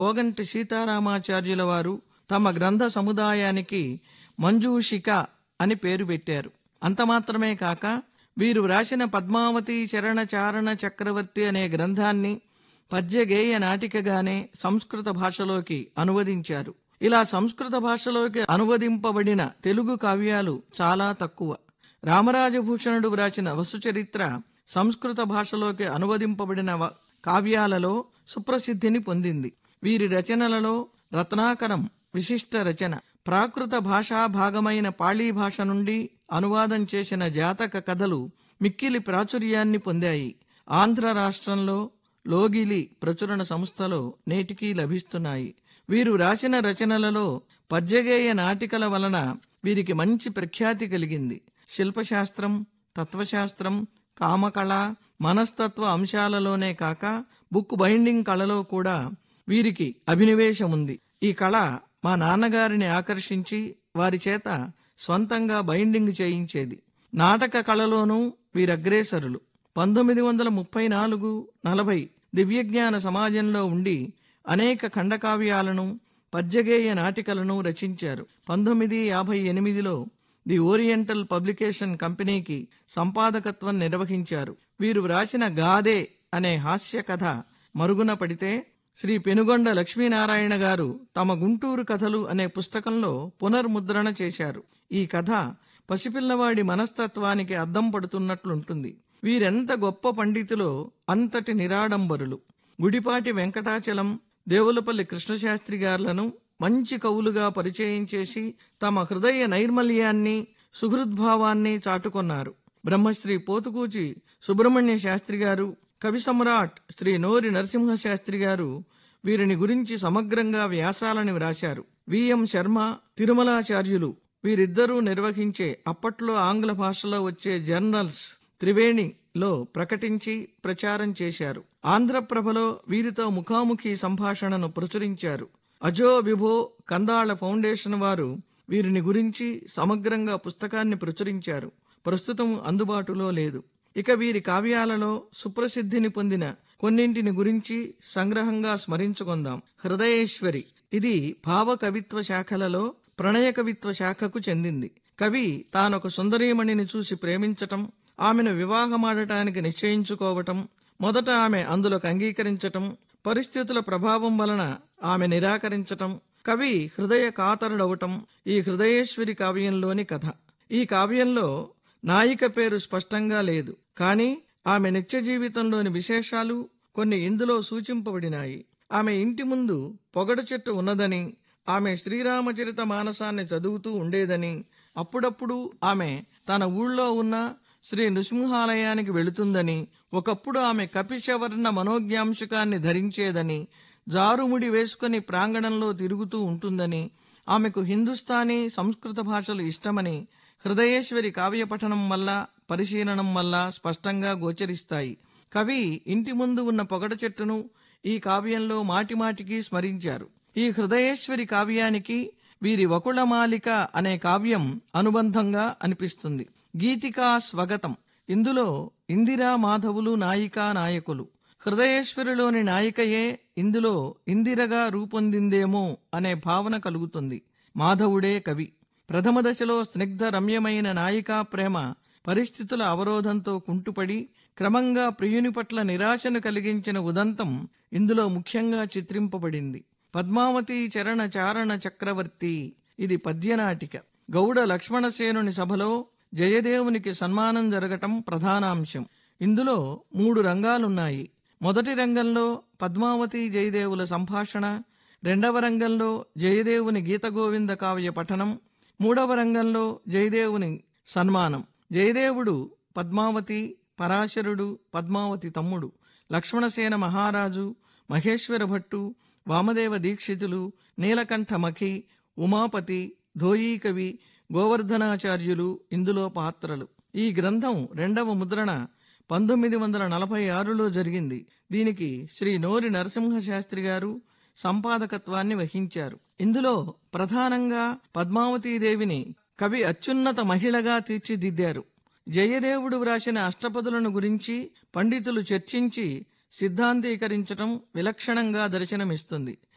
ఓగంటి సీతారామాచార్యుల వారు తమ గ్రంథ సముదాయానికి మంజూషిక అని పేరు పెట్టారు అంత మాత్రమే కాక వీరు వ్రాసిన పద్మావతి చరణ చారణ చక్రవర్తి అనే గ్రంథాన్ని పద్యగేయ నాటికగానే సంస్కృత భాషలోకి అనువదించారు ఇలా సంస్కృత భాషలోకి అనువదింపబడిన తెలుగు కావ్యాలు చాలా తక్కువ రామరాజభూషణుడు వ్రాసిన వసుచరిత్ర సంస్కృత భాషలోకి అనువదింపబడిన వ- కావ్యాలలో సుప్రసిద్ధిని పొందింది వీరి రచనలలో రత్నాకరం విశిష్ట రచన ప్రాకృత భాషా భాగమైన పాళీ భాష నుండి అనువాదం చేసిన జాతక కథలు మిక్కిలి ప్రాచుర్యాన్ని పొందాయి ఆంధ్ర రాష్ట్రంలో లోగిలి ప్రచురణ సంస్థలో నేటికీ లభిస్తున్నాయి వీరు రాసిన రచనలలో పద్యగేయ నాటికల వలన వీరికి మంచి ప్రఖ్యాతి కలిగింది శిల్పశాస్త్రం తత్వశాస్త్రం కామకళ మనస్తత్వ అంశాలలోనే కాక బుక్ బైండింగ్ కళలో కూడా వీరికి అభినివేశం ఉంది ఈ కళ మా నాన్నగారిని ఆకర్షించి వారి చేత స్వంతంగా బైండింగ్ చేయించేది నాటక కళలోనూ వీరగ్రేసరులు పంతొమ్మిది వందల ముప్పై నాలుగు నలభై దివ్యజ్ఞాన సమాజంలో ఉండి అనేక ఖండకావ్యాలను పద్యగేయ నాటికలను రచించారు పంతొమ్మిది యాభై ఎనిమిదిలో ది ఓరియంటల్ పబ్లికేషన్ కంపెనీకి సంపాదకత్వం నిర్వహించారు వీరు వ్రాసిన గాదే అనే హాస్య కథ మరుగున పడితే శ్రీ పెనుగొండ లక్ష్మీనారాయణ గారు తమ గుంటూరు కథలు అనే పుస్తకంలో పునర్ముద్రణ చేశారు ఈ కథ పసిపిల్లవాడి మనస్తత్వానికి అద్దం పడుతున్నట్లుంటుంది వీరెంత గొప్ప పండితులో అంతటి నిరాడంబరులు గుడిపాటి వెంకటాచలం దేవులపల్లి కృష్ణశాస్త్రి గారులను మంచి కవులుగా పరిచయం చేసి తమ హృదయ నైర్మల్యాన్ని సుహృద్భావాన్ని చాటుకొన్నారు బ్రహ్మశ్రీ పోతుకూచి సుబ్రహ్మణ్య శాస్త్రి గారు కవి సమ్రాట్ శ్రీ నోరి నరసింహ శాస్త్రి గారు వీరిని గురించి సమగ్రంగా వ్యాసాలని వ్రాశారు విఎం శర్మ తిరుమలాచార్యులు వీరిద్దరూ నిర్వహించే అప్పట్లో ఆంగ్ల భాషలో వచ్చే జర్నల్స్ త్రివేణిలో ప్రకటించి ప్రచారం చేశారు ఆంధ్రప్రభలో వీరితో ముఖాముఖి సంభాషణను ప్రచురించారు అజో విభో కందాళ ఫౌండేషన్ వారు వీరిని గురించి సమగ్రంగా పుస్తకాన్ని ప్రచురించారు ప్రస్తుతం అందుబాటులో లేదు ఇక వీరి కావ్యాలలో సుప్రసిద్ధిని పొందిన కొన్నింటిని గురించి సంగ్రహంగా స్మరించుకుందాం హృదయేశ్వరి ఇది భావ కవిత్వ శాఖలలో ప్రణయ కవిత్వ శాఖకు చెందింది కవి తానొక సుందరీమణిని చూసి ప్రేమించటం ఆమెను వివాహమాడటానికి నిశ్చయించుకోవటం మొదట ఆమె అందులోకి అంగీకరించటం పరిస్థితుల ప్రభావం వలన ఆమె నిరాకరించటం కవి హృదయ కాతరుడవటం ఈ హృదయేశ్వరి కావ్యంలోని కథ ఈ కావ్యంలో నాయిక పేరు స్పష్టంగా లేదు కానీ ఆమె నిత్య జీవితంలోని విశేషాలు కొన్ని ఇందులో సూచింపబడినాయి ఆమె ఇంటి ముందు పొగడు చెట్టు ఉన్నదని ఆమె శ్రీరామచరిత మానసాన్ని చదువుతూ ఉండేదని అప్పుడప్పుడు ఆమె తన ఊళ్ళో ఉన్న శ్రీ నృసింహాలయానికి వెళుతుందని ఒకప్పుడు ఆమె కపిశవర్ణ మనోజ్ఞాంశకాన్ని ధరించేదని జారుముడి వేసుకుని ప్రాంగణంలో తిరుగుతూ ఉంటుందని ఆమెకు హిందుస్థానీ సంస్కృత భాషలు ఇష్టమని హృదయేశ్వరి కావ్య పఠనం వల్ల పరిశీలనం వల్ల స్పష్టంగా గోచరిస్తాయి కవి ఇంటి ముందు ఉన్న పొగడ చెట్టును ఈ కావ్యంలో మాటిమాటికి స్మరించారు ఈ హృదయేశ్వరి కావ్యానికి వీరి వకుళమాలిక అనే కావ్యం అనుబంధంగా అనిపిస్తుంది గీతికా స్వగతం ఇందులో ఇందిరా మాధవులు నాయికా నాయకులు హృదయేశ్వరిలోని నాయికయే ఇందులో ఇందిరగా రూపొందిందేమో అనే భావన కలుగుతుంది మాధవుడే కవి ప్రథమ దశలో స్నిగ్ధ రమ్యమైన నాయికా ప్రేమ పరిస్థితుల అవరోధంతో కుంటుపడి క్రమంగా ప్రియుని పట్ల నిరాశను కలిగించిన ఉదంతం ఇందులో ముఖ్యంగా చిత్రింపబడింది పద్మావతి చరణ చారణ చక్రవర్తి ఇది పద్యనాటిక గౌడ లక్ష్మణసేనుని సభలో జయదేవునికి సన్మానం జరగటం ప్రధానాంశం ఇందులో మూడు రంగాలున్నాయి మొదటి రంగంలో పద్మావతి జయదేవుల సంభాషణ రెండవ రంగంలో జయదేవుని గీతగోవింద కావ్య పఠనం మూడవ రంగంలో జయదేవుని సన్మానం జయదేవుడు పద్మావతి పరాశరుడు పద్మావతి తమ్ముడు లక్ష్మణసేన మహారాజు మహేశ్వర భట్టు వామదేవ దీక్షితులు నీలకంఠ మఖి ఉమాపతి ధోయీకవి గోవర్ధనాచార్యులు ఇందులో పాత్రలు ఈ గ్రంథం రెండవ ముద్రణ పంతొమ్మిది వందల నలభై ఆరులో జరిగింది దీనికి శ్రీ నోరి నరసింహ శాస్త్రి గారు సంపాదకత్వాన్ని వహించారు ఇందులో ప్రధానంగా పద్మావతీదేవిని కవి అత్యున్నత మహిళగా తీర్చిదిద్దారు జయదేవుడు వ్రాసిన అష్టపదులను గురించి పండితులు చర్చించి సిద్ధాంతీకరించటం విలక్షణంగా దర్శనమిస్తుంది